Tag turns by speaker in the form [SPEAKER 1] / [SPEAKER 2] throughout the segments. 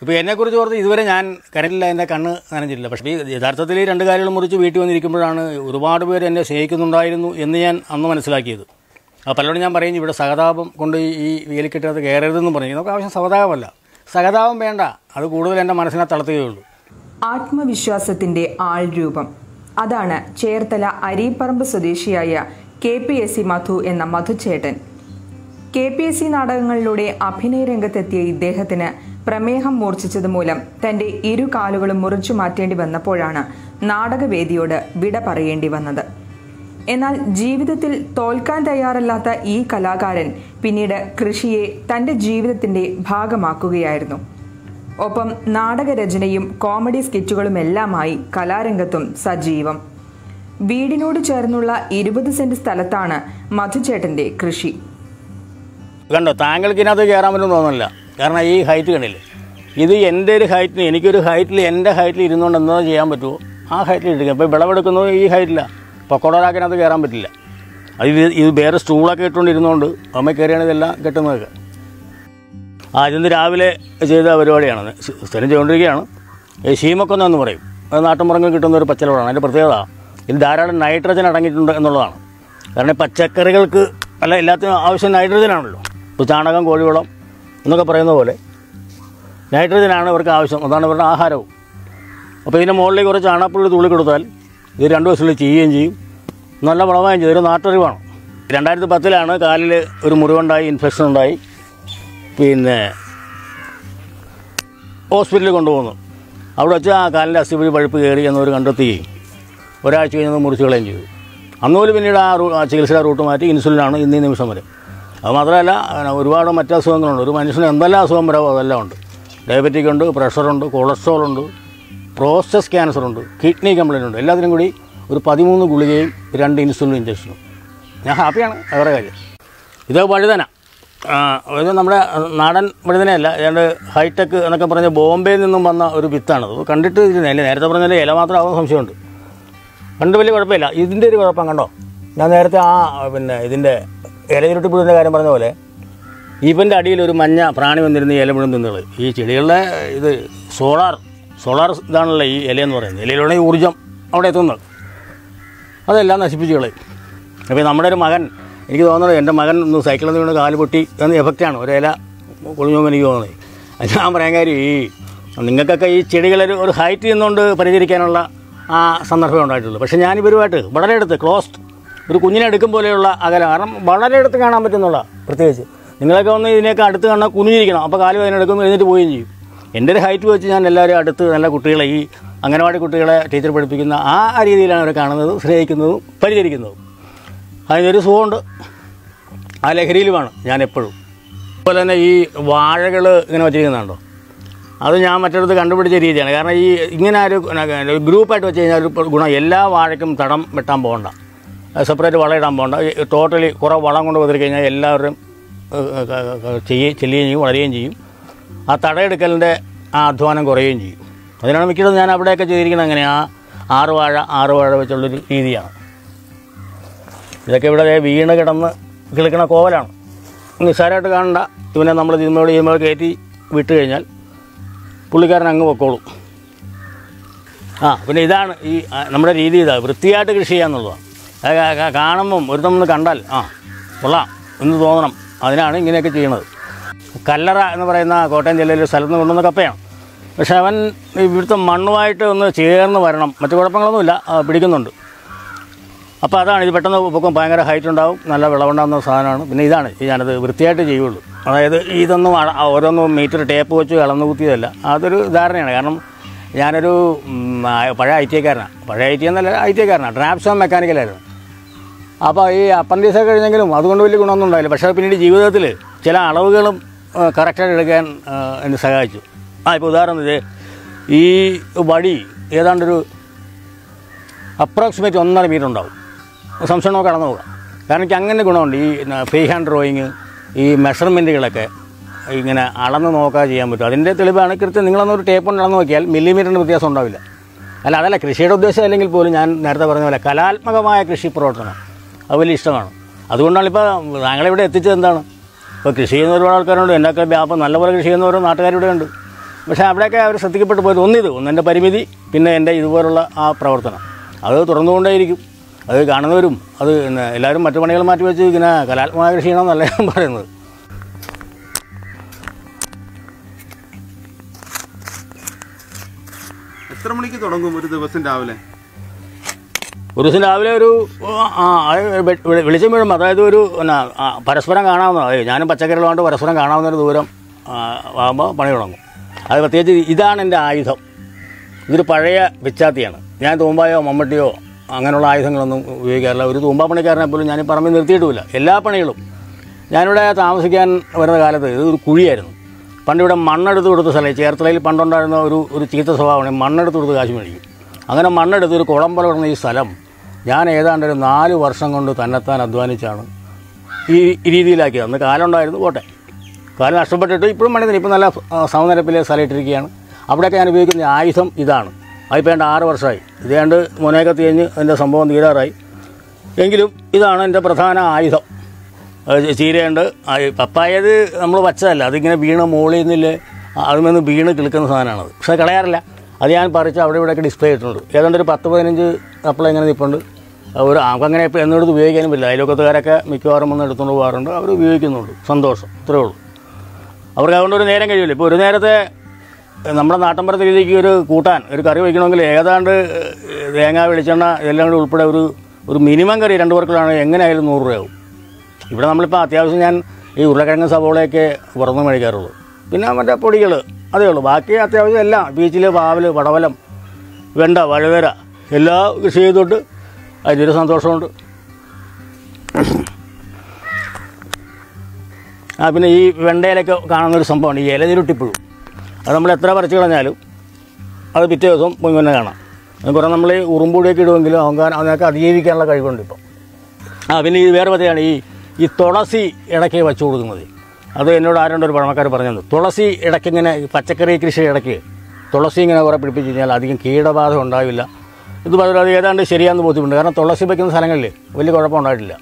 [SPEAKER 1] ഇപ്പോൾ എന്നെക്കുറിച്ച് ഓർത്ത് ഇതുവരെ ഞാൻ കരലില്ല എൻ്റെ കണ്ണ് നനഞ്ഞിട്ടില്ല പക്ഷേ ഈ യഥാർത്ഥത്തിൽ ഈ രണ്ട് കാര്യങ്ങൾ മുറിച്ച് വീട്ടിൽ വന്നിരിക്കുമ്പോഴാണ് ഒരുപാട് പേര് എന്നെ സ്നേഹിക്കുന്നുണ്ടായിരുന്നു എന്ന് ഞാൻ അന്ന് മനസ്സിലാക്കിയത് ആ പലരോടും ഞാൻ പറയും ഇവിടെ സഹതാപം കൊണ്ട് ഈ- ഈ വേലിക്കെട്ടത് കയറരുതെന്ന് പറഞ്ഞു നമുക്ക് ആവശ്യം സഹതാപമല്ല സഹതാപം വേണ്ട അത് കൂടുതൽ എൻ്റെ മനസ്സിനെ തളർത്തുകയുള്ളൂ
[SPEAKER 2] ആത്മവിശ്വാസത്തിന്റെ ആൾരൂപം അതാണ് ചേർത്തല അരീപ്പറമ്പ് സ്വദേശിയായ K P S C Madhu എന്ന മധുചേട്ടൻ കെ പി എസ് സി നാടകങ്ങളിലൂടെ അഭിനയ രംഗത്തെത്തിയ ഇദ്ദേഹത്തിന് പ്രമേഹം മൂർച്ഛിച്ചത് മൂലം തന്റെ ഇരു കാലുകളും മുറിച്ചു മാറ്റേണ്ടി വന്നപ്പോഴാണ് നാടകവേദിയോട് വിട പറയേണ്ടി വന്നത് എന്നാൽ ജീവിതത്തിൽ തോൽക്കാൻ തയ്യാറല്ലാത്ത ഈ കലാകാരൻ പിന്നീട് കൃഷിയെ തന്റെ ജീവിതത്തിന്റെ ഭാഗമാക്കുകയായിരുന്നു ഒപ്പം നാടകരചനയും കോമഡി സ്കിറ്റുകളുമെല്ലാമായി കലാരംഗത്തും സജീവം വീടിനോട് ചേർന്നുള്ള ഇരുപത് സെന്റ് സ്ഥലത്താണ് മധുചേട്ടന്റെ കൃഷി
[SPEAKER 1] കണ്ടോ താങ്കൾക്ക് ഇതിനകത്ത് കയറാൻ പറ്റുമെന്ന് തോന്നുന്നില്ല കാരണം ഈ ഹൈറ്റ് കണ്ടില്ലേ ഇത് എൻ്റെ ഒരു ഹൈറ്റിന് എനിക്കൊരു ഹൈറ്റിൽ എൻ്റെ ഹൈറ്റിൽ ഇരുന്നുകൊണ്ട് എന്താ ചെയ്യാൻ പറ്റുമോ ആ ഹൈറ്റിൽ ഇരിക്കുക ഇപ്പോൾ വിളവെടുക്കുന്നത് ഈ ഹൈറ്റിലാണ് പക്കോടറാക്കിനകത്ത് കയറാൻ പറ്റില്ല അത് ഇത് ഇത് വേറെ സ്റ്റൂളൊക്കെ ഇട്ടുകൊണ്ട് ഇരുന്നുകൊണ്ട് അമ്മ കയറിയാണ് ഇതെല്ലാം കെട്ടുന്നതൊക്കെ ആ ഇതിന്ന് രാവിലെ ചെയ്ത പരിപാടിയാണ് സ്ഥ- സ്ഥിരം ചെയ്തുകൊണ്ടിരിക്കുകയാണ് ഈ ശീമക്കൊന്ന എന്ന് പറയും അത് നാട്ടുമ്പുറങ്ങൾ കിട്ടുന്ന ഒരു പച്ചവളമാണ് അതിൻ്റെ പ്രത്യേകത ഇതിൽ ധാരാളം നൈട്രജൻ അടങ്ങിയിട്ടുണ്ട് എന്നുള്ളതാണ് കാരണം ഈ പച്ചക്കറികൾക്ക് അല്ല എല്ലാത്തിനും ആവശ്യം നൈട്രജൻ ആണല്ലോ ഇപ്പോൾ ചാണകം കോഴിവളം എന്നൊക്കെ പറയുന്ന പോലെ നൈട്രജനാണ് ഇവർക്ക് ആവശ്യം അതാണ് ഇവരുടെ ആഹാരവും അപ്പോൾ ഇതിൻ്റെ മുകളിലേക്ക് കുറച്ച് ചാണകപ്പുള്ളി തുള്ളി കൊടുത്താൽ ഇത് രണ്ട് ദിവസത്തിൽ ചെയ്യുകയും ചെയ്യും നല്ല വളമായും ചെയ്യും ഇതൊരു നാട്ടറിവാണ് രണ്ടായിരത്തി പത്തിലാണ് കാലിൽ ഒരു മുറിവുണ്ടായി ഇൻഫെക്ഷൻ ഉണ്ടായി പിന്നെ ഹോസ്പിറ്റലിൽ കൊണ്ടുപോകുന്നു അവിടെ വെച്ച് ആ കാലിൻ്റെ അസ്ഥിപഴി പഴുപ്പ് കയറി എന്നവർ കണ്ടെത്തുകയും ഒരാഴ്ച കഴിഞ്ഞത് മുറിച്ച് കളയുകയും ചെയ്തു അന്ന് പോലും പിന്നീട് ആ റൂ ആ ചികിത്സാ റൂട്ട് മാറ്റി ഇൻസുലിനാണ് ഇന്നീ നിമിഷം വരെ അത് മാത്രമല്ല അങ്ങനെ ഒരുപാട് മറ്റ് അസുഖങ്ങളുണ്ട് ഒരു മനുഷ്യന് എന്തെല്ലാം അസുഖം വരാമോ അതെല്ലാം ഉണ്ട് ഡയബറ്റിക് ഉണ്ട് പ്രഷറുണ്ട് കൊളസ്ട്രോൾ ഉണ്ട് പ്രോസ്റ്റസ് ക്യാൻസർ ഉണ്ട് കിഡ്നി കംപ്ലൈൻ്റ് ഉണ്ട് എല്ലാത്തിനും കൂടി ഒരു പതിമൂന്ന് ഗുളികയും രണ്ട് ഇൻസുലിൻ ഇഞ്ചക്ഷനും ഞാൻ ഹാപ്പിയാണ് അവരുടെ കാര്യം ഇത് വഴുതന ആ, ഇത് നമ്മുടെ നാടൻ വഴുതനയല്ല ഏതാണ്ട് ഹൈടെക് എന്നൊക്കെ പറഞ്ഞ ബോംബെയിൽ നിന്നും വന്ന ഒരു വിത്താണ് അത് കണ്ടിട്ട് ഇതിന് അല്ലേ നേരത്തെ പറഞ്ഞാൽ ഇല മാത്രമാകുന്ന സംശയമുണ്ട് കണ്ട് വലിയ കുഴപ്പമില്ല ഇതിൻ്റെ ഒരു കുഴപ്പം കണ്ടോ ഞാൻ നേരത്തെ ആ പിന്നെ ഇതിൻ്റെ ഇലചുരുട്ടിപ്പുഴുവിൻ്റെ കാര്യം പറഞ്ഞ പോലെ ഇവൻ്റെ അടിയിൽ ഒരു മഞ്ഞ പ്രാണി വന്നിരുന്ന ഈ ഇല മുഴുവൻ തിന്നുകൾ ഈ ചെടികളുടെ ഇത് സോളാർ സോളാർ ഇതാണല്ലോ ഈ ഇലയെന്ന് പറയുന്നത് ഇലയിലൂടെ ഈ ഊർജ്ജം അവിടെ എത്തുന്നത് അതെല്ലാം നശിപ്പിച്ച് കളയും അപ്പോൾ നമ്മുടെ ഒരു മകൻ എനിക്ക് തോന്നുന്നത് എൻ്റെ മകൻ ഒന്ന് സൈക്കിളിൽ നിന്ന് വീണ് കാല് പൊട്ടി എന്ന എഫക്റ്റാണ് ഒരു ഇല കൊളിഞ്ഞോന്ന് എനിക്ക് തോന്നുന്നത് അത് ഞാൻ പറയാൻ കാര്യം ഈ നിങ്ങൾക്കൊക്കെ ഈ ചെടികളൊരു ഒരു ഹൈറ്റ് നിന്നുകൊണ്ട് പരിചരിക്കാനുള്ള ആ സന്ദർഭം ഉണ്ടായിട്ടുള്ളൂ പക്ഷേ ഞാൻ ഇവരുമായിട്ട് വളരെ അടുത്ത് ക്ലോസ്ഡ് ഒരു കുഞ്ഞിനെ എടുക്കും പോലെയുള്ള അകലം കാരണം വളരെ അടുത്ത് കാണാൻ പറ്റുന്നുള്ള പ്രത്യേകിച്ച് നിങ്ങളൊക്കെ ഒന്ന് ഇതിനൊക്കെ അടുത്ത് കാണാൻ കുനിഞ്ഞിരിക്കണം അപ്പോൾ കാല് വേദനെടുക്കും എഴുന്നേറ്റ് പോവുകയും ചെയ്യും എൻ്റെ ഒരു ഹൈറ്റ് വെച്ച് ഞാൻ എല്ലാവരും അടുത്ത് നല്ല കുട്ടികളെ ഈ അംഗനവാടി കുട്ടികളെ ടീച്ചർ പഠിപ്പിക്കുന്ന ആ രീതിയിലാണ് അവർ കാണുന്നതും സ്നേഹിക്കുന്നതും പരിചരിക്കുന്നതും അതിനൊരു സുഖമുണ്ട് ആ ലഹരിയിലുമാണ് ഞാൻ എപ്പോഴും അതുപോലെ തന്നെ ഈ വാഴകൾ ഇങ്ങനെ വച്ചിരിക്കുന്നുണ്ടോ അത് ഞാൻ മറ്റിടത്ത് കണ്ടുപിടിച്ച രീതിയാണ് കാരണം ഈ ഇങ്ങനെ ഒരു ഒരു ഗ്രൂപ്പായിട്ട് വെച്ച് കഴിഞ്ഞാൽ ഒരു ഗുണം എല്ലാ വാഴയ്ക്കും തടം വെട്ടാൻ പോകണ്ട സെപ്പറേറ്റ് വളം ഇടാൻ പോകണ്ട ടോട്ടലി കുറേ വളം കൊണ്ട് വന്നിട്ട് കഴിഞ്ഞാൽ എല്ലാവരും ചെയ്യുകയും ചെല്ലുകയും ചെയ്യും വളരുകയും ചെയ്യും ആ തടയെടുക്കലിൻ്റെ ആ അധ്വാനം കുറയുകയും ചെയ്യും അതിനാണ് മിക്കതും ഞാൻ അവിടെയൊക്കെ ചെയ്തിരിക്കുന്നത് അങ്ങനെ ആ ആറ് വാഴ ആറ് വാഴ വെച്ചുള്ളൊരു രീതിയാണ് ഇതൊക്കെ ഇവിടെ ദേ വീണ് കിടന്ന് കിളിക്കണ കോവലാണ് നിസ്സാരമായിട്ട് കാണണ്ട ഇവനെ നമ്മൾ ഇതിന്മേൾ ഇതിന്മേൾ കയറ്റി വിട്ട് കഴിഞ്ഞാൽ പുള്ളിക്കാരൻ അങ്ങ് പൊക്കോളും ആ പിന്നെ ഇതാണ് ഈ ആ, നമ്മുടെ രീതി ഇതാണ് വൃത്തിയായിട്ട് കൃഷി ചെയ്യാന്നുള്ളതാണ് അത് കാ- കാ- കാണുമ്പം ഒരുത്തം കണ്ടാൽ ആ കൊള്ളാം എന്ന് തോന്നണം അതിനാണ് ഇങ്ങനെയൊക്കെ ചെയ്യണത് കല്ലറ എന്ന് പറയുന്ന കോട്ടയം ജില്ലയിൽ ഒരു സ്ഥലത്ത് നിന്ന് കൊണ്ടുവന്ന കപ്പയാണ് പക്ഷേ അവൻ ഇവിടുത്തെ മണ്ണുമായിട്ട് ഒന്ന് ചേർന്ന് വരണം മറ്റു കുഴപ്പങ്ങളൊന്നുമില്ല ആ, പിടിക്കുന്നുണ്ട് അപ്പോൾ അതാണ് ഇത് പെട്ടെന്ന് പൊക്കം ഭയങ്കര ഹൈറ്റ് ഉണ്ടാവും നല്ല വിളവുണ്ടാകുന്ന സാധനമാണ് പിന്നെ ഇതാണ് ഈ ഞാനത് വൃത്തിയായിട്ട് ചെയ്യുള്ളൂ അതായത് ഇതൊന്നും അള- ഓരോന്നും മീറ്റർ ടേപ്പ് വെച്ച് അളന്നു കുത്തിയതല്ല അതൊരു ധാരണയാണ് കാരണം ഞാനൊരു ഉം, ആ, പഴയ ഐ ടി ഐക്കാരനാണ് പഴയ ഐ ടി എന്നല്ല ഐ ടി ഐക്കാരനാണ് ട്രാപ്സോൺ മെക്കാനിക്കലായിരുന്നു അപ്പോൾ ഈ അപ്പൻഡീസ് ഒക്കെ കഴിഞ്ഞെങ്കിലും അതുകൊണ്ട് വലിയ ഗുണമൊന്നും ഉണ്ടായില്ല പക്ഷേ പിന്നീട് ജീവിതത്തിൽ ചില അളവുകളും കറക്റ്റായിട്ട് എടുക്കാൻ ആ, എന്നെ സഹായിച്ചു ആ ഇപ്പോൾ ഉദാഹരണം ഇത് ഈ വടി ഏതാണ്ടൊരു അപ്രോക്സിമേറ്റ് ഒന്നര മീറ്റർ ഉണ്ടാവും സംശയം നമുക്ക് കടന്നു പോകാം കാരണം എനിക്ക് അങ്ങനെ ഗുണമുണ്ട് ഈ ഫ്രീ ഹാൻഡ് ഡ്രോയിങ് ഈ മെഷർമെൻറ്റുകളൊക്കെ ഇങ്ങനെ അളന്ന് നോക്കാതെ ചെയ്യാൻ പറ്റും അതിൻ്റെ തെളിവാണ് കൃത്യം നിങ്ങളൊന്നൊരു ടേപ്പ് കൊണ്ട് അളന്ന് നോക്കിയാൽ മില്ലിമീറ്ററിന് വ്യത്യാസം ഉണ്ടാവില്ല അല്ല അതല്ല കൃഷിയുടെ ഉദ്ദേശം അല്ലെങ്കിൽ പോലും ഞാൻ നേരത്തെ പറഞ്ഞ പോലെ കലാത്മകമായ കൃഷി പ്രവർത്തനം അത് വലിയ ഇഷ്ടമാണ് അതുകൊണ്ടാണ് ഇപ്പോൾ താങ്കളിവിടെ എത്തിച്ചത് എന്താണ് ഇപ്പോൾ കൃഷി ചെയ്യുന്ന ഒരുപാട് ആൾക്കാരുണ്ട് എന്നൊക്കെ വ്യാപം നല്ലപോലെ കൃഷി ചെയ്യുന്നവരും നാട്ടുകാരിവിടെ ഉണ്ട് പക്ഷേ അവിടെയൊക്കെ അവർ ശ്രദ്ധിക്കപ്പെട്ടു പോയത് ഒന്നിത് ഒന്നെൻ്റെ പരിമിതി പിന്നെ എൻ്റെ ഇതുപോലുള്ള ആ പ്രവർത്തനം അത് തുറന്നുകൊണ്ടേയിരിക്കും അത് കാണുന്നവരും അത് പിന്നെ എല്ലാവരും മറ്റു പണികൾ മാറ്റി വെച്ച് ഇങ്ങനെ കലാത്മക കൃഷിയാണെന്നല്ല ഞാൻ പറയുന്നത്
[SPEAKER 3] എത്ര മണിക്ക് തുടങ്ങും ഒരു ദിവസം രാവിലെ
[SPEAKER 1] ഒരു ദിവസം രാവിലെ ഒരു ആ അത് വെ- വെ- വെളിച്ചം വീഴുമ്പോൾ അതായത് ഒരു എന്നാ ആ, പരസ്പരം കാണാവുന്ന അതായത് ഞാനും പച്ചക്കറികളുമായിട്ട് പരസ്പരം കാണാവുന്ന ഒരു ദൂരം ആ, ആകുമ്പോൾ പണി തുടങ്ങും അത് പ്രത്യേകിച്ച് ഇതാണ് എൻ്റെ ആയുധം ഇതൊരു പഴയ പിച്ചാത്തിയാണ് ഞാൻ തൂമ്പായോ മമ്മട്ടിയോ അങ്ങനെയുള്ള ആയുധങ്ങളൊന്നും ഉപയോഗിക്കാറില്ല ഒരു തൂമ്പാ പണിക്കാരനെ പോലും ഞാൻ ഈ പറമ്പിൽ നിർത്തിയിട്ടുമില്ല എല്ലാ പണികളും ഞാനിവിടെ താമസിക്കാൻ വരുന്ന കാലത്ത് ഇത് ഒരു കുഴിയായിരുന്നു പണ്ട് ഇവിടെ മണ്ണെടുത്ത് കൊടുത്ത സ്ഥലം ചേർത്തലയിൽ പണ്ടുണ്ടായിരുന്ന ഒരു ഒരു ചീത്ത സ്വഭാവമാണ് ഈ മണ്ണെടുത്ത് കൊടുത്ത് കാശ് മേടിക്കും അങ്ങനെ മണ്ണെടുത്ത് ഒരു കുളമ്പല കിടന്ന ഈ സ്ഥലം ഞാൻ ഏതാണ്ട് ഒരു നാല് വർഷം കൊണ്ട് തന്നെത്താൻ അധ്വാനിച്ചാണ് ഈ ഈ രീതിയിലാക്കിയത് അന്ന് കാലം ഉണ്ടായിരുന്നു പോട്ടെ കാലം നഷ്ടപ്പെട്ടിട്ട് ഇപ്പോഴും പണി തന്നെ ഇപ്പം നല്ല ആ, സമനിരപ്പിലെ സ്ഥലം ഇട്ടിരിക്കുകയാണ് അവിടെയൊക്കെ ഞാൻ ഉപയോഗിക്കുന്ന ആയുധം ഇതാണ് അതിപ്പോൾ ഏതാണ്ട് ആറ് വർഷമായി ഇത് ഏതാണ്ട് മുനയൊക്കെ തിരിഞ്ഞ് അതിൻ്റെ സംഭവം തീരാറായി എങ്കിലും ഇതാണ് എൻ്റെ പ്രധാന ആയുധം അത് ചീരയുണ്ട് ആ, ഈ പപ്പായത് നമ്മൾ വച്ചതല്ല അതിങ്ങനെ വീണ് മുകളിൽ നിന്നില്ലേ അതിൽ വീണ് കിളിക്കുന്ന സാധനമാണത് പക്ഷേ കളയാറില്ല അത് ഞാൻ പറിച്ച് അവിടെ ഇവിടെയൊക്കെ ഡിസ്പ്ലേ ചെയ്തിട്ടുണ്ട് ഏതാണ്ട് ഒരു പത്ത് പതിനഞ്ച് കപ്പള ഇങ്ങനെ നിൽപ്പുണ്ട് ഒരു അങ്ങനെ ഇപ്പോൾ എന്നെടുത്ത് ഉപയോഗിക്കാനും പറ്റില്ല അയൽവക്കത്തുകാരൊക്കെ മിക്കവാറും വന്ന് എടുത്തുകൊണ്ട് പോകാറുണ്ട് അവർ ഉപയോഗിക്കുന്നുണ്ട് സന്തോഷം ഇത്രേ ഉള്ളൂ അവർക്ക് അതുകൊണ്ട് ഒരു നേരം കഴിയില്ല ഇപ്പോൾ ഒരു നേരത്തെ നമ്മുടെ നാട്ടിൻപുറത്തെ രീതിക്ക് ഒരു കൂട്ടാൻ ഒരു കറി വയ്ക്കണമെങ്കിൽ ഏതാണ്ട് തേങ്ങ വെളിച്ചെണ്ണ ഇതെല്ലാം കൂടി ഉൾപ്പെടെ ഒരു ഒരു മിനിമം കറി രണ്ട് പേർക്കുള്ളതാണ് എങ്ങനെയായാലും നൂറ് രൂപയാവും ഇവിടെ നമ്മളിപ്പോൾ അത്യാവശ്യം ഞാൻ ഈ ഉരുളക്കിഴങ്ങ് സവോളയൊക്കെ പുറന്ന് മേടിക്കാറുള്ളൂ പിന്നെ മറ്റേ പൊടികൾ അതേ ഉള്ളൂ ബാക്കി അത്യാവശ്യം എല്ലാം ബീച്ചിൽ പാവൽ പടവലം വെണ്ട വഴുതര എല്ലാ കൃഷി ചെയ്തിട്ട് അതിനൊരു സന്തോഷമുണ്ട് ആ പിന്നെ ഈ വെണ്ടയിലൊക്കെ കാണുന്നൊരു സംഭവമാണ് ഈ ഇലതിരുട്ടിപ്പുഴു അത് നമ്മൾ എത്ര പറിച്ചു കളഞ്ഞാലും അത് പിറ്റേ ദിവസം മുൻപന്നെ കാണാം അത് കുറേ നമ്മൾ ഈ ഉറുമ്പുടിയൊക്കെ ഇടുമെങ്കിലും അവൻ അതിനൊക്കെ അതിജീവിക്കാനുള്ള കഴിവുണ്ട് ഇപ്പം ആ പിന്നെ ഈ വേറെ പറ്റിയാണ് ഈ ഈ തുളസി ഇടയ്ക്ക് വെച്ച് കൊടുക്കുന്നത് അത് എന്നോട് ആരോണ്ട് ഒരു പഴമക്കാർ പറഞ്ഞു തുളസി ഇടയ്ക്ക് ഇങ്ങനെ ഈ പച്ചക്കറി കൃഷി ഇടയ്ക്ക് തുളസി ഇങ്ങനെ കുറേ പിടിപ്പിച്ച് കഴിഞ്ഞാൽ അധികം കീടബാധ ഉണ്ടാവില്ല ഇത് പറഞ്ഞു അത് ഏതാണ്ട് ശരിയാണെന്ന് ബോധ്യമുണ്ട് കാരണം തുളസി വയ്ക്കുന്ന സ്ഥലങ്ങളിൽ വലിയ കുഴപ്പമുണ്ടായിട്ടില്ല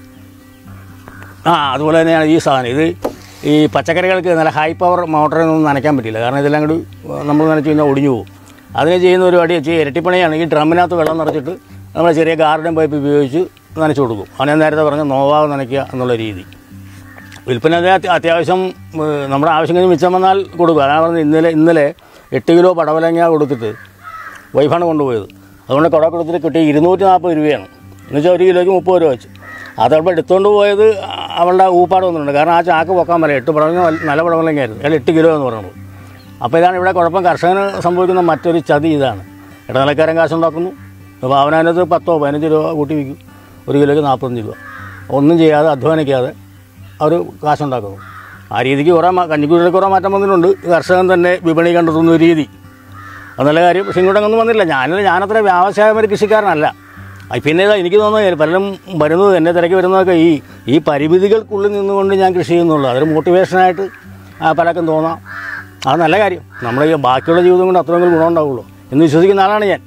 [SPEAKER 1] ആ അതുപോലെ തന്നെയാണ് ഈ സാധനം ഇത് ഈ പച്ചക്കറികൾക്ക് നല്ല ഹൈ പവർ മോട്ടറിൽ നിന്നും നനയ്ക്കാൻ പറ്റില്ല കാരണം ഇതെല്ലാം കൂടി നമ്മൾ നനച്ച് കഴിഞ്ഞാൽ ഒടിഞ്ഞു പോകും അതിന് ചെയ്യുന്ന ഒരു അടി വെച്ച് ഇരട്ടിപ്പണിയാണ് ഈ ഡ്രമ്മിനകത്ത് വെള്ളം നിറച്ചിട്ട് നമ്മൾ ചെറിയ ഗാർഡൻ പൈപ്പ് ഉപയോഗിച്ച് നനച്ചു കൊടുക്കും അവനെ നേരത്തെ പറഞ്ഞ നോവാതെ നനയ്ക്കുക എന്നുള്ള രീതി വിൽപ്പന അത് അത്യ- അത്യാവശ്യം ഏഹ്, നമ്മുടെ ആവശ്യം കഴിഞ്ഞ് മിച്ചം വന്നാൽ കൊടുക്കുക അതാണ് പറഞ്ഞത് ഇന്നലെ ഇന്നലെ എട്ട് കിലോ പടവലങ്ങ കൊടുത്തിട്ട് വൈഫാണ് കൊണ്ടുപോയത് അതുകൊണ്ട് കുട കൊടുത്തിട്ട് കിട്ടിയ ഇരുന്നൂറ്റി നാൽപ്പത് രൂപയാണ് എന്നുവെച്ചാൽ ഒരു കിലോയ്ക്ക് മുപ്പത് രൂപ വെച്ച് അതവിടെ എടുത്തുകൊണ്ട് പോയത് അവളുടെ ഊപ്പാട് വന്നിട്ടുണ്ട് കാരണം ആ ചാക്ക് പൊക്കാൻ പറ്റില്ല എട്ട് പടവലങ്ങ നല്ല- നല്ല പടവലങ്ങയായിരുന്നു അയാൾ എട്ട് കിലോ എന്ന് പറയുന്നത് അപ്പോൾ ഇതാണ് ഇവിടെ കുഴപ്പം കർഷകന് സംഭവിക്കുന്ന മറ്റൊരു ചതി ഇതാണ് ഇടനിലക്കാരൻ കാശുണ്ടാക്കുന്നു അപ്പോൾ അവനതിനകത്ത് പത്തോ പതിനഞ്ച് രൂപ കൂട്ടി വിൽക്കും ഒരു കിലോയ്ക്ക് നാൽപ്പത്തഞ്ച് രൂപ ഒന്നും ചെയ്യാതെ അധ്വാനിക്കാതെ അവർ കാശുണ്ടാക്കുന്നു ആ രീതിക്ക് കുറേ മാ- കഞ്ഞിക്കുഴിയിൽ കുറേ മാറ്റം വന്നിട്ടുണ്ട് കർഷകൻ തന്നെ വിപണി കണ്ടെത്തുന്ന ഒരു രീതി അത് നല്ല കാര്യം പക്ഷേ ഇങ്ങോട്ടൊന്നും വന്നില്ല ഞാനിത് ഞാനത്ര വ്യാവസായികമായ ഒരു കൃഷിക്കാരനല്ല അത് പിന്നെ ഇതാ എനിക്ക് തോന്നുന്നത് പലരും വരുന്നത് എന്നെ തിരക്കി വരുന്നതൊക്കെ ഈ ഈ പരിമിതികൾക്കുള്ളിൽ നിന്നുകൊണ്ട് ഞാൻ കൃഷി ചെയ്യുന്നുള്ളൂ അതൊരു മോട്ടിവേഷനായിട്ട് ആ, പലർക്കും തോന്നാം അത് നല്ല കാര്യം നമ്മുടെ ഈ ബാക്കിയുള്ള ജീവിതം കൊണ്ട് അത്രയെങ്കിലും ഗുണം ഉണ്ടാവുള്ളൂ എന്ന് വിശ്വസിക്കുന്ന ആളാണ് ഞാൻ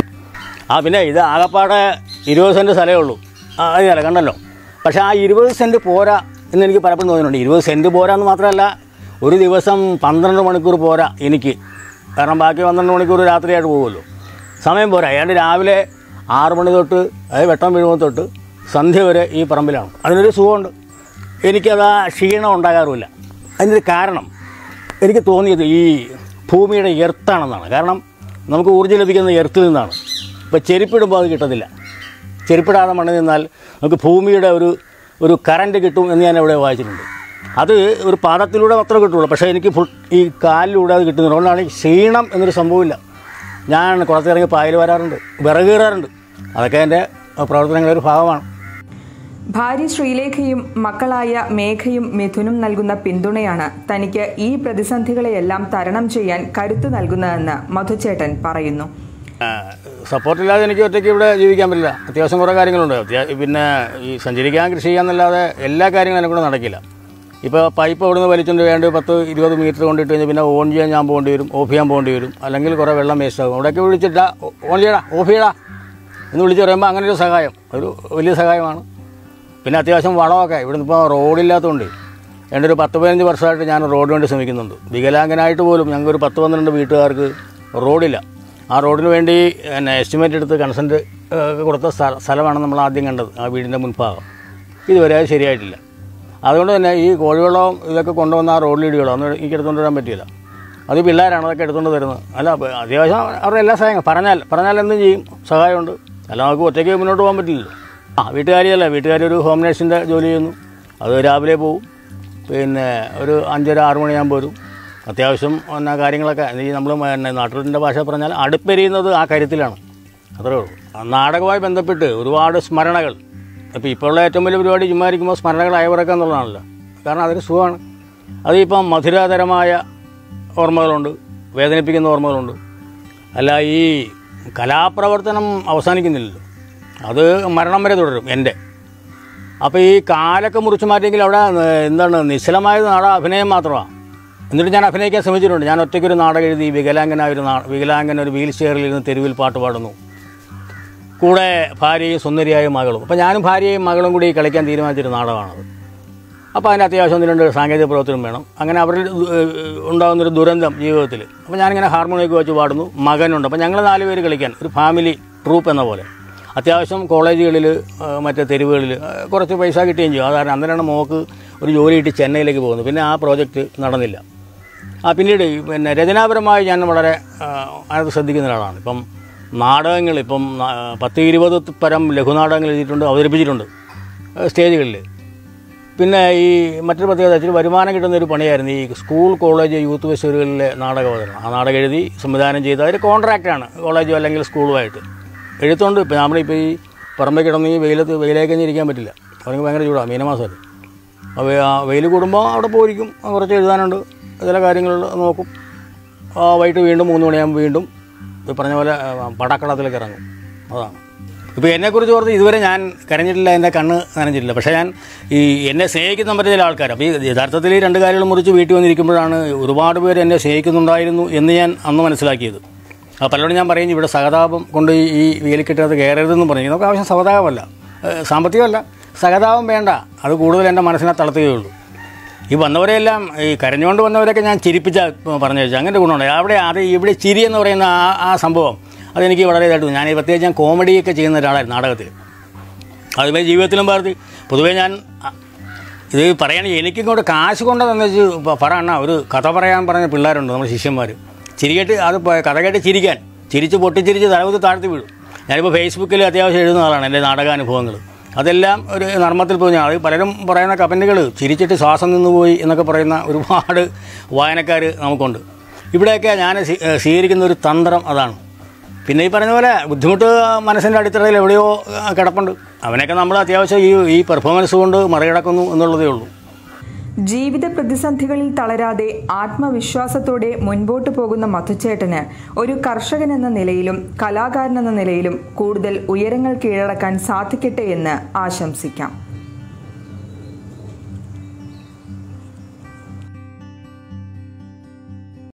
[SPEAKER 1] ആ പിന്നെ ഇത് ആകപ്പാടെ ഇരുപത് സെൻറ്റ് സ്ഥലമേ ഉള്ളൂ ആ അത് കണ്ടല്ലോ പക്ഷേ ആ ഇരുപത് സെൻറ്റ് പോരാ എന്ന് എനിക്ക് പലപ്പോഴും തോന്നിയിട്ടുണ്ട് ഇരുപത് സെൻറ്റ് പോരാ എന്ന് മാത്രമല്ല ഒരു ദിവസം പന്ത്രണ്ട് മണിക്കൂർ പോരാ എനിക്ക് കാരണം ബാക്കി പന്ത്രണ്ട് മണിക്കൂർ രാത്രിയായിട്ട് പോകുമല്ലോ സമയം പോരാ ഏതാണ്ട് രാവിലെ ആറ് മണി തൊട്ട് അതായത് വെട്ടം വീഴുമ്പോൾ തൊട്ട് സന്ധ്യ വരെ ഈ പറമ്പിലാണ് അതിനൊരു സുഖമുണ്ട് എനിക്കത് ആ ക്ഷീണം ഉണ്ടാകാറുമില്ല അതിനൊരു കാരണം എനിക്ക് തോന്നിയത് ഈ ഭൂമിയുടെ എർത്താണെന്നാണ് കാരണം നമുക്ക് ഊർജ്ജം ലഭിക്കുന്നത് എർത്തിൽ നിന്നാണ് ഇപ്പോൾ ചെരുപ്പിടുമ്പോൾ അത് കിട്ടത്തില്ല ചെരുപ്പിടാതെ മണ്ണിൽ നിന്നാൽ നമുക്ക് ഭൂമിയുടെ ഒരു ഒരു കറണ്ട് കിട്ടും എന്ന് ഞാൻ ഇവിടെ വായിച്ചിട്ടുണ്ട് അത് ഒരു പാദത്തിലൂടെ മാത്രമേ കിട്ടുള്ളൂ പക്ഷേ എനിക്ക് ഫുൾ ഈ കാലിലൂടെ അത് കിട്ടുന്നുണ്ട് അതുകൊണ്ടാണ് ഈ ക്ഷീണം എന്നൊരു സംഭവമില്ല ഞാൻ കുളത്തിറങ്ങി പായൽ വരാറുണ്ട് വിറക് കയറാറുണ്ട് അതൊക്കെ എൻ്റെ പ്രവർത്തനങ്ങളുടെ ഒരു ഭാഗമാണ്
[SPEAKER 2] ഭാര്യ ശ്രീലേഖയും മക്കളായ മേഘയും മിഥുനും നൽകുന്ന പിന്തുണയാണ് തനിക്ക് ഈ പ്രതിസന്ധികളെയെല്ലാം തരണം ചെയ്യാൻ കരുത്ത് നൽകുന്നതെന്ന് മധുചേട്ടൻ പറയുന്നു
[SPEAKER 1] സപ്പോർട്ടില്ലാതെ എനിക്ക് ഒറ്റയ്ക്ക് ഇവിടെ ജീവിക്കാൻ പറ്റില്ല അത്യാവശ്യം കുറേ കാര്യങ്ങളുണ്ട് അത്യാ- പിന്നെ ഈ സഞ്ചരിക്കാൻ കൃഷി ചെയ്യാന്നല്ലാതെ എല്ലാ കാര്യങ്ങളും എന്നെ കൂടെ നടക്കില്ല ഇപ്പോൾ പൈപ്പ് അവിടുന്ന് വലിച്ചുകൊണ്ട് വേണ്ട പത്ത് ഇരുപത് മീറ്റർ കൊണ്ടിട്ട് കഴിഞ്ഞാൽ പിന്നെ ഓൺ ചെയ്യാൻ ഞാൻ പോകേണ്ടി വരും ഓഫ് ചെയ്യാൻ പോകേണ്ടി വരും അല്ലെങ്കിൽ കുറേ വെള്ളം വേസ്റ്റ് ആകും അവിടെയൊക്കെ വിളിച്ചിട്ടാ ഓൺ ചെയ്യടാ ഓഫ് ചെയ്യടാ എന്ന് വിളിച്ച് പറയുമ്പോൾ അങ്ങനെ ഒരു സഹായം ഒരു വലിയ സഹായമാണ് പിന്നെ അത്യാവശ്യം വളമൊക്കെ ഇവിടുന്ന് ഇപ്പോൾ റോഡില്ലാത്തതുകൊണ്ട് എൻ്റെ ഒരു പത്ത് പതിനഞ്ച് വർഷമായിട്ട് ഞാൻ റോഡിന് വേണ്ടി ശ്രമിക്കുന്നുണ്ട് വികലാംഗനായിട്ട് പോലും ഞങ്ങൾക്ക് ഒരു പത്ത് പന്ത്രണ്ട് വീട്ടുകാർക്ക് റോഡില്ല ആ റോഡിന് വേണ്ടി എന്നെ എസ്റ്റിമേറ്റ് എടുത്ത് കൺസെൻറ്റ് കൊടുത്ത സ്ഥ- സ്ഥലമാണ് നമ്മൾ ആദ്യം കണ്ടത് ആ വീടിൻ്റെ മുൻഭാഗം ഇതുവരെ അത് ശരിയായിട്ടില്ല അതുകൊണ്ട് തന്നെ ഈ കോഴിവെള്ളവും ഇതൊക്കെ കൊണ്ടുവന്ന ആ റോഡിലിടുകയുള്ളൂ അന്ന് എനിക്ക് എടുത്തുകൊണ്ട് വരാൻ പറ്റിയില്ല അത് പിള്ളേരാണ് അതൊക്കെ എടുത്തുകൊണ്ട് തരുന്നത് അല്ല അപ്പൊ അത്യാവശ്യം അവരുടെ എല്ലാ സഹായങ്ങളും പറഞ്ഞാൽ പറഞ്ഞാൽ എന്തും ചെയ്യും സഹായമുണ്ട് അല്ല നമുക്ക് ഒറ്റയ്ക്ക് മുന്നോട്ട് പോകാൻ പറ്റില്ലല്ലോ ആ വീട്ടുകാരിയല്ല വീട്ടുകാർ ഒരു ഹോം നേഴ്സിൻ്റെ ജോലി ചെയ്യുന്നു അത് രാവിലെ പോവും പിന്നെ ഒരു അഞ്ചര ആറ് മണിയാകുമ്പോൾ വരും അത്യാവശ്യം എന്നാ കാര്യങ്ങളൊക്കെ ഈ നമ്മൾ പിന്നെ നാട്ടിലിൻ്റെ ഭാഷ പറഞ്ഞാൽ അടുപ്പെരിയുന്നത് ആ കാര്യത്തിലാണ് അത്രേ ഉള്ളൂ ആ നാടകവുമായി ബന്ധപ്പെട്ട് ഒരുപാട് സ്മരണകൾ അപ്പോൾ ഇപ്പോൾ ഉള്ള ഏറ്റവും വലിയ പരിപാടി ചുമ്മാ ഇരിക്കുമ്പോൾ സ്മരണകൾ അയവിറക്കുക എന്നുള്ളതാണല്ലോ കാരണം അതൊരു സുഖമാണ് അതിപ്പം മധുരതരമായ ഓർമ്മകളുണ്ട് വേദനിപ്പിക്കുന്ന ഓർമ്മകളുണ്ട് അല്ല ഈ കലാപ്രവർത്തനം അവസാനിക്കുന്നില്ലല്ലോ അത് മരണം വരെ തുടരും എൻ്റെ അപ്പോൾ ഈ കാലൊക്കെ മുറിച്ച് മാറ്റിയെങ്കിൽ അവിടെ ഏഹ്, എന്താണ് നിശ്ചലമായത് നാടക അഭിനയം മാത്രമാണ് എന്നിട്ട് ഞാൻ അഭിനയിക്കാൻ ശ്രമിച്ചിട്ടുണ്ട് ഞാൻ ഒറ്റയ്ക്കൊരു നാടകം എഴുതി വികലാംഗനായ ഒരു നാ വികലാംഗൻ ഒരു വീൽ ചെയറിൽ ഇരുന്ന് തെരുവിൽ പാട്ട് പാടുന്നു കൂടെ ഭാര്യയും സുന്ദരിയായ മകളും അപ്പോൾ ഞാനും ഭാര്യയും മകളും കൂടി കളിക്കാൻ തീരുമാനിച്ചൊരു നാടകമാണത് അപ്പോൾ അതിന് അത്യാവശ്യം ഒന്ന് രണ്ട് സാങ്കേതിക പ്രവർത്തനം വേണം അങ്ങനെ അവരിൽ ഏഹ്, ഉണ്ടാകുന്നൊരു ദുരന്തം ജീവിതത്തിൽ അപ്പോൾ ഞാനിങ്ങനെ ഹാർമോണിയൊക്കെ വെച്ച് പാടുന്നു മകനുണ്ട് അപ്പോൾ ഞങ്ങൾ നാല് പേര് കളിക്കാൻ ഒരു ഫാമിലി ട്രൂപ്പ് എന്ന പോലെ അത്യാവശ്യം കോളേജുകളിൽ ഏഹ്, മറ്റേ തെരുവുകളിൽ ഏഹ്, കുറച്ച് പൈസ കിട്ടുകയും ചെയ്യും അത് കാരണം അന്നേരമാണ് മോക്ക് ഒരു ജോലി കിട്ടി ചെന്നൈയിലേക്ക് പോകുന്നത് പിന്നെ ആ പ്രോജക്റ്റ് നടന്നില്ല ആ പിന്നീട് ഈ പിന്നെ രചനാപരമായി ഞാൻ വളരെ ആ, അത് ശ്രദ്ധിക്കുന്ന ഒരാളാണ് ഇപ്പം നാടകങ്ങൾ ഇപ്പം ആ, പത്ത് ഇരുപത് പരം ലഘുനാടകങ്ങൾ എഴുതിയിട്ടുണ്ട് അവതരിപ്പിച്ചിട്ടുണ്ട് ആ, സ്റ്റേജുകളിൽ പിന്നെ ഈ മറ്റൊരു പ്രത്യേകത ഇച്ചിരി വരുമാനം കിട്ടുന്ന ഒരു പണിയായിരുന്നു ഈ സ്കൂൾ കോളേജ് യൂത്ത് ഫെസ്റ്റിവലുകളിലെ നാടക അവതരണം ആ നാടകം എഴുതി സംവിധാനം ചെയ്ത് അതൊരു കോൺട്രാക്റ്റാണ് കോളേജോ അല്ലെങ്കിൽ സ്കൂളുമായിട്ട് എഴുത്തുണ്ട് ഇപ്പം നമ്മളിപ്പോൾ ഈ പറമ്പിൽ കിടന്ന് ഈ വെയിലത്ത് വെയിലേക്ക് ഇരിക്കാൻ പറ്റില്ല അവർക്ക് ഭയങ്കര ചൂടാണ് മീനമാസമല്ലേ അപ്പോൾ ആ വെയിൽ കൂടുമ്പോൾ അവിടെ പോയിരിക്കും കുറച്ച് എഴുതാനുണ്ട് ചില കാര്യങ്ങൾ നോക്കും ആ വൈകിട്ട് വീണ്ടും മൂന്ന് മണിയാകുമ്പോൾ വീണ്ടും ഈ പറഞ്ഞ പോലെ ആ, പടക്കളത്തിലേക്ക് ഇറങ്ങും അതാണ് ഇപ്പോൾ എന്നെക്കുറിച്ച് ഓർത്ത് ഇതുവരെ ഞാൻ കരഞ്ഞിട്ടില്ല എൻ്റെ കണ്ണ് നനഞ്ഞിട്ടില്ല പക്ഷേ ഞാൻ ഈ എന്നെ സ്നേഹിക്കുന്ന മറ്റു ചില ആൾക്കാർ അപ്പോൾ ഈ യഥാർത്ഥത്തിൽ ഈ രണ്ട് കാര്യങ്ങൾ മുറിച്ച് വീട്ടിൽ വന്നിരിക്കുമ്പോഴാണ് ഒരുപാട് പേര് എന്നെ സ്നേഹിക്കുന്നുണ്ടായിരുന്നു എന്ന് ഞാൻ അന്ന് മനസ്സിലാക്കിയത് ആ പലരോടും ഞാൻ പറയും ഇവിടെ സഹതാപം കൊണ്ട് ഈ- ഈ വേലിക്കെട്ടത് കയറരുതെന്ന് പറഞ്ഞു നമുക്ക് ആവശ്യം സഹതാപമല്ല ഏഹ് സാമ്പത്തികമല്ല സഹതാപം വേണ്ട അത് കൂടുതൽ എൻ്റെ മനസ്സിനെ തളർത്തുകയുള്ളൂ ഈ വന്നവരെല്ലാം ഈ കരഞ്ഞുകൊണ്ട് വന്നവരൊക്കെ ഞാൻ ചിരിപ്പിച്ച പറഞ്ഞു വെച്ചാൽ അങ്ങനെ ഗുണമുണ്ട് അവിടെ അത് ഇവിടെ ചിരി എന്ന് പറയുന്ന ആ ആ സംഭവം അതെനിക്ക് വളരെ ഇതായിട്ട് ഞാൻ പ്രത്യേകിച്ച് ഞാൻ കോമഡിയൊക്കെ ചെയ്യുന്ന ഒരാളായിരുന്നു നാടകത്തിൽ അതുപോലെ ജീവിതത്തിലും പാർത്തി പൊതുവേ ഞാൻ അ- ഇത് പറയുകയാണെങ്കിൽ എനിക്കിങ്ങോട്ട് കാശ് കൊണ്ടതെന്ന് വെച്ച് പറയണ ഒരു കഥ പറയാൻ പറഞ്ഞ പിള്ളേരുണ്ട് നമ്മുടെ ശിഷ്യന്മാർ ചിരികെട്ട് അത് പ- കഥ കേട്ട് ചിരിക്കാൻ ചിരിച്ച് പൊട്ടിച്ചിരിച്ച് തലകുത്തി താഴ്ത്തി വീഴും ഞാനിപ്പോൾ ഫേസ്ബുക്കിൽ അത്യാവശ്യം എഴുതുന്ന ആളാണ് എൻ്റെ നാടകാനുഭവങ്ങൾ അതെല്ലാം ഒരു നർമ്മത്തിൽ പോയി അത് പലരും പറയുന്ന കമൻറ്റുകൾ ചിരിച്ചിട്ട് ശ്വാസം നിന്ന് പോയി എന്നൊക്കെ പറയുന്ന ഒരുപാട് വായനക്കാർ നമുക്കുണ്ട് ഇവിടെയൊക്കെ ഞാൻ സ്വീ- ഏഹ് സ്വീകരിക്കുന്ന ഒരു തന്ത്രം അതാണ് പിന്നെ ഈ പറഞ്ഞ പോലെ ബുദ്ധിമുട്ട് മനസ്സിൻ്റെ അടിത്തറയിൽ എവിടെയോ ആ, കിടപ്പുണ്ട് അവനൊക്കെ നമ്മൾ അത്യാവശ്യം ഈ ഈ പെർഫോമൻസ് കൊണ്ട് മറികടക്കുന്നു എന്നുള്ളതേ ഉള്ളൂ
[SPEAKER 2] ജീവിത പ്രതിസന്ധികളിൽ തളരാതെ ആത്മവിശ്വാസത്തോടെ മുൻപോട്ട് പോകുന്ന മധുച്ചേട്ടന് ഒരു കർഷകൻ എന്ന നിലയിലും കലാകാരൻ എന്ന നിലയിലും കൂടുതൽ ഉയരങ്ങൾ കീഴടക്കാൻ സാധിക്കട്ടെ എന്ന് ആശംസിക്കാം